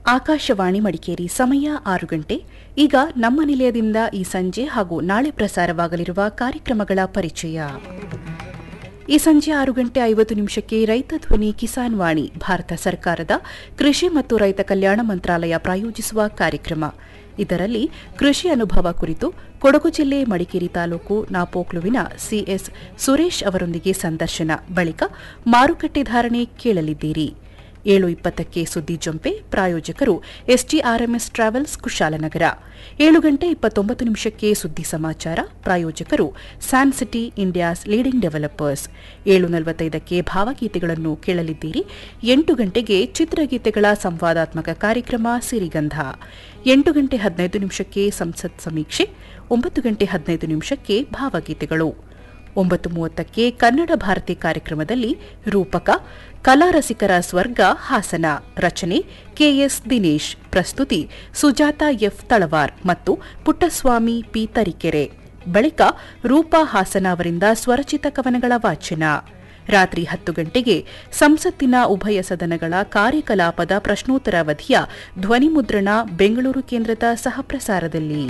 ಆಕಾಶವಾಣಿ ಮಡಿಕೇರಿ ಸಮಯ ಆರು ಗಂಟೆ ಈಗ ನಮ್ಮ ನಿಲಯದಿಂದ ಈ ಸಂಜೆ ಹಾಗೂ ನಾಳೆ ಪ್ರಸಾರವಾಗಲಿರುವ ಕಾರ್ಯಕ್ರಮಗಳ ಪರಿಚಯ ಈ ಸಂಜೆ ಆರು ಗಂಟೆ ಐವತ್ತು ನಿಮಿಷಕ್ಕೆ ರೈತ ಧ್ವನಿ ಕಿಸಾನ್ ವಾಣಿ ಭಾರತ ಸರ್ಕಾರದ ಕೃಷಿ ಮತ್ತು ರೈತ ಕಲ್ಯಾಣ ಮಂತ್ರಾಲಯ ಪ್ರಾಯೋಜಿಸುವ ಕಾರ್ಯಕ್ರಮ ಇದರಲ್ಲಿ ಕೃಷಿ ಅನುಭವ ಕುರಿತು ಕೊಡಗು ಜಿಲ್ಲೆ ಮಡಿಕೇರಿ ತಾಲೂಕು ನಾಪೋಕ್ಲುವಿನ ಸಿಎಸ್ ಸುರೇಶ್ ಅವರೊಂದಿಗೆ ಸಂದರ್ಶನ ಬಳಿಕ ಮಾರುಕಟ್ಟೆ ಧಾರಣೆ ಕೇಳಲಿದ್ದೀರಿ ಏಳು ಇಪ್ಪತ್ತಕ್ಕೆ ಸುದ್ದಿ ಜೊಂಪೆ ಪ್ರಾಯೋಜಕರು ಎಸ್ಟಿಆರ್ಎಂಎಸ್ ಟ್ರಾವೆಲ್ಸ್ ಕುಶಾಲನಗರ ಏಳು ಗಂಟೆ ಇಪ್ಪತ್ತೊಂಬತ್ತು ನಿಮಿಷಕ್ಕೆ ಸುದ್ದಿ ಸಮಾಚಾರ ಪ್ರಾಯೋಜಕರು San City India's leading developers ಏಳು ನಲವತ್ತೈದಕ್ಕೆ ಭಾವಗೀತೆಗಳನ್ನು ಕೇಳಲಿದ್ದೀರಿ ಎಂಟು ಗಂಟೆಗೆ ಚಿತ್ರಗೀತೆಗಳ ಸಂವಾದಾತ್ಮಕ ಕಾರ್ಯಕ್ರಮ ಸಿರಿಗಂಧ ಎಂಟು ಗಂಟೆ ಹದಿನೈದು ನಿಮಿಷಕ್ಕೆ ಸಂಸತ್ ಸಮೀಕ್ಷೆ ಒಂಬತ್ತು ಗಂಟೆ ಹದಿನೈದು ನಿಮಿಷಕ್ಕೆ ಭಾವಗೀತೆಗಳು ಒಂಬತ್ತು ಮೂವತ್ತಕ್ಕೆ ಕನ್ನಡ ಭಾರತಿ ಕಾರ್ಯಕ್ರಮದಲ್ಲಿ ರೂಪಕ ಕಲಾರಸಿಕರ ಸ್ವರ್ಗ ಹಾಸನ ರಚನೆ ಕೆಎಸ್ ದಿನೇಶ್ ಪ್ರಸ್ತುತಿ ಸುಜಾತ ಎಫ್ ತಳವಾರ್ ಮತ್ತು ಪುಟ್ಟಸ್ವಾಮಿ ಪಿ ತರೀಕೆರೆ ಬಳಿಕ ರೂಪಾ ಹಾಸನ ಅವರಿಂದ ಸ್ವರಚಿತ ಕವನಗಳ ವಾಚನ ರಾತ್ರಿ ಹತ್ತು ಗಂಟೆಗೆ ಸಂಸತ್ತಿನ ಉಭಯ ಸದನಗಳ ಕಾರ್ಯಕಲಾಪದ ಪ್ರಶ್ನೋತ್ತರ ಅವಧಿಯ ಧ್ವನಿಮುದ್ರಣ ಬೆಂಗಳೂರು ಕೇಂದ್ರದ ಸಹಪ್ರಸಾರದಲ್ಲಿ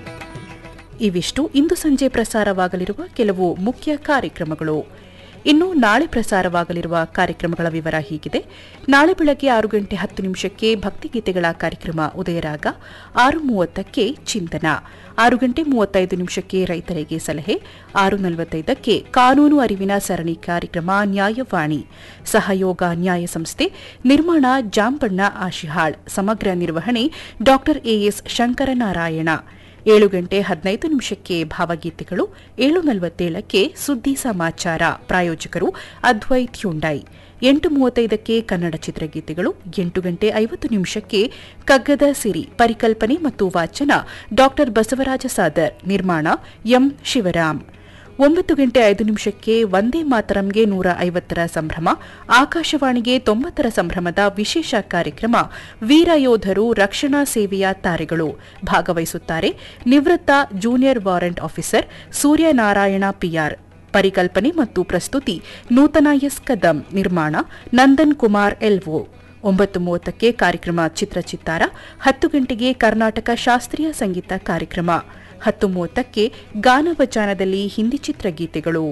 ಇವಿಷ್ಟು ಇಂದು ಸಂಜೆ ಪ್ರಸಾರವಾಗಲಿರುವ ಕೆಲವು ಮುಖ್ಯ ಕಾರ್ಯಕ್ರಮಗಳು ಇನ್ನು ನಾಳೆ ಪ್ರಸಾರವಾಗಲಿರುವ ಕಾರ್ಯಕ್ರಮಗಳ ವಿವರ ಹೀಗಿದೆ ನಾಳೆ ಬೆಳಗ್ಗೆ ಆರು ಗಂಟೆ ಹತ್ತು ನಿಮಿಷಕ್ಕೆ ಭಕ್ತಿಗೀತೆಗಳ ಕಾರ್ಯಕ್ರಮ ಉದಯರಾಗ ಆರು ಮೂವತ್ತಕ್ಕೆ ಚಿಂತನ ಆರು ಗಂಟೆ ಮೂವತ್ತೈದು ನಿಮಿಷಕ್ಕೆ ರೈತರಿಗೆ ಸಲಹೆ ಆರು ನಲವತ್ತೈದಕ್ಕೆ ಕಾನೂನು ಅರಿವಿನ ಸರಣಿ ಕಾರ್ಯಕ್ರಮ ನ್ಯಾಯವಾಣಿ ಸಹಯೋಗ ನ್ಯಾಯ ಸಂಸ್ಥೆ ನಿರ್ಮಾಣ ಜಾಂಬಣ್ಣ ಆಶಿಹಾಳ್ ಸಮಗ್ರ ನಿರ್ವಹಣೆ ಡಾ ಎಎಸ್ ಶಂಕರನಾರಾಯಣ ಏಳು ಗಂಟೆ ಹದಿನೈದು ನಿಮಿಷಕ್ಕೆ ಭಾವಗೀತೆಗಳು ಏಳು ನಲವತ್ತೇಳಕ್ಕೆ ಸುದ್ದಿ ಸಮಾಚಾರ ಪ್ರಾಯೋಜಕರು ಅದ್ವೈತ್ ಹ್ಯುಂಡೈ ಎಂಟು ಮೂವತ್ತೈದಕ್ಕೆ ಕನ್ನಡ ಚಿತ್ರಗೀತೆಗಳು ಎಂಟು ಗಂಟೆ ಐವತ್ತು ನಿಮಿಷಕ್ಕೆ ಕಗ್ಗದ ಸಿರಿ ಪರಿಕಲ್ಪನೆ ಮತ್ತು ವಾಚನ ಡಾ ಬಸವರಾಜ ಸಾದರ್ ನಿರ್ಮಾಣ ಎಂ ಶಿವರಾಮ್ ಒಂಬತ್ತು ಗಂಟೆ ಐದು ನಿಮಿಷಕ್ಕೆ ಒಂದೇ ಮಾತರಂಗೆ ನೂರ ಐವತ್ತರ ಸಂಭ್ರಮ ಆಕಾಶವಾಣಿಗೆ ತೊಂಬತ್ತರ ಸಂಭ್ರಮದ ವಿಶೇಷ ಕಾರ್ಯಕ್ರಮ ವೀರ ಯೋಧರು ರಕ್ಷಣಾ ಸೇವೆಯ ತಾರೆಗಳು ಭಾಗವಹಿಸುತ್ತಾರೆ ನಿವೃತ್ತ junior warrant officer Suryanarayana P R ಪರಿಕಲ್ಪನೆ ಮತ್ತು ಪ್ರಸ್ತುತಿ ನೂತನ ಎಸ್ ಕದಂ ನಿರ್ಮಾಣ ನಂದನ್ ಕುಮಾರ್ ಎಲ್ವೋ ಒಂಬತ್ತು ಮೂವತ್ತಕ್ಕೆ ಕಾರ್ಯಕ್ರಮ ಚಿತ್ರಚಿತ್ತಾರ ಹತ್ತು ಗಂಟೆಗೆ ಕರ್ನಾಟಕ ಶಾಸ್ತ್ರೀಯ ಸಂಗೀತ ಕಾರ್ಯಕ್ರಮ ಹತ್ತು ಮೂವತ್ತಕ್ಕೆ ಗಾನವಚಾನದಲ್ಲಿ ಹಿಂದಿ ಚಿತ್ರಗೀತೆಗಳು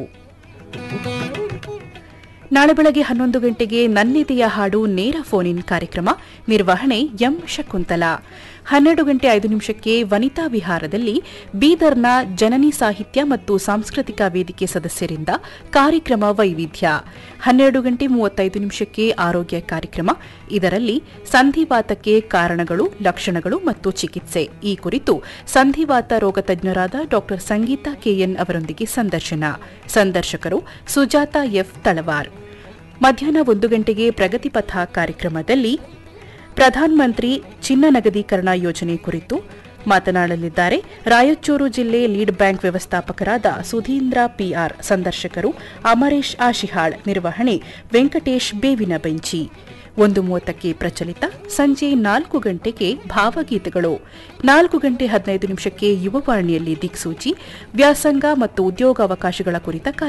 ನಾಳೆ ಬೆಳಗ್ಗೆ ಹನ್ನೊಂದು ಗಂಟೆಗೆ ನನ್ನಿದೆಯ ಹಾಡು ನೇರ ಫೋನ್ ಇನ್ ಕಾರ್ಯಕ್ರಮ ನಿರ್ವಹಣೆ ಎಂ ಶಕುಂತಲಾ ಹನ್ನೆರಡು ಗಂಟೆ ಐದು ನಿಮಿಷಕ್ಕೆ ವನಿತಾ ವಿಹಾರದಲ್ಲಿ ಬೀದರ್ನ ಜನನಿ ಸಾಹಿತ್ಯ ಮತ್ತು ಸಾಂಸ್ಕೃತಿಕ ವೇದಿಕೆ ಸದಸ್ಯರಿಂದ ಕಾರ್ಯಕ್ರಮ ವೈವಿಧ್ಯ ಹನ್ನೆರಡು ಗಂಟೆ ಮೂವತ್ತೈದು ನಿಮಿಷಕ್ಕೆ ಆರೋಗ್ಯ ಕಾರ್ಯಕ್ರಮ ಇದರಲ್ಲಿ ಸಂಧಿವಾತಕ್ಕೆ ಕಾರಣಗಳು ಲಕ್ಷಣಗಳು ಮತ್ತು ಚಿಕಿತ್ಸೆ ಈ ಕುರಿತು ಸಂಧಿವಾತ ರೋಗ ತಜ್ಞರಾದ ಡಾ ಸಂಗೀತಾ ಕೆಎನ್ ಅವರೊಂದಿಗೆ ಸಂದರ್ಶನ ಸಂದರ್ಶಕರು ಸುಜಾತ ಎಫ್ ತಳವಾರ್ ಮಧ್ಯಾಹ್ನ ಒಂದು ಗಂಟೆಗೆ ಪ್ರಗತಿಪಥ ಕಾರ್ಯಕ್ರಮದಲ್ಲಿ ಪ್ರಧಾನಮಂತ್ರಿ ಚಿನ್ನ ನಗದೀಕರಣ ಯೋಜನೆ ಕುರಿತು ಮಾತನಾಡಲಿದ್ದಾರೆ ರಾಯಚೂರು ಜಿಲ್ಲೆ ಲೀಡ್ ಬ್ಯಾಂಕ್ ವ್ಯವಸ್ಥಾಪಕರಾದ ಸುಧೀಂದ್ರ ಪಿಆರ್ ಸಂದರ್ಶಕರು ಅಮರೇಶ್ ಆಶಿಹಾಳ್ ನಿರ್ವಹಣೆ ವೆಂಕಟೇಶ್ ಬೇವಿನ ಬೆಂಚಿ ಒಂದು ಮೂವತ್ತಕ್ಕೆ ಪ್ರಚಲಿತ ಸಂಜೆ ನಾಲ್ಕು ಗಂಟೆಗೆ ಭಾವಗೀತೆಗಳು ನಾಲ್ಕು ಗಂಟೆ ಹದಿನೈದು ನಿಮಿಷಕ್ಕೆ ಯುವವಾಣಿಯಲ್ಲಿ ದಿಕ್ಸೂಚಿ ವ್ಯಾಸಂಗ ಮತ್ತು ಉದ್ಯೋಗಾವಕಾಶಗಳ ಕುರಿತ